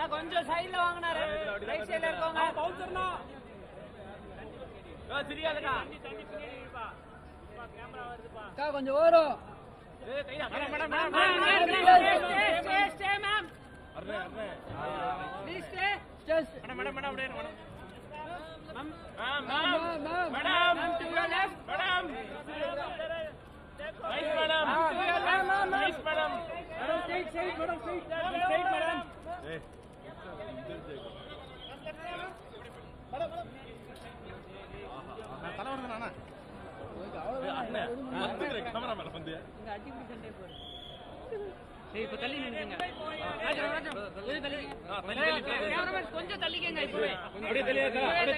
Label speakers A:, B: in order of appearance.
A: கொஞ்சம் சைடுல வாங்கினா ரைட் சைடுல இருக்கவங்க தெரியாதுடா
B: கொஞ்சம் ஓரம்
A: இப்ப தள்ளி நின்றுங்க கொஞ்சம் தள்ளிக்கங்க இப்பவே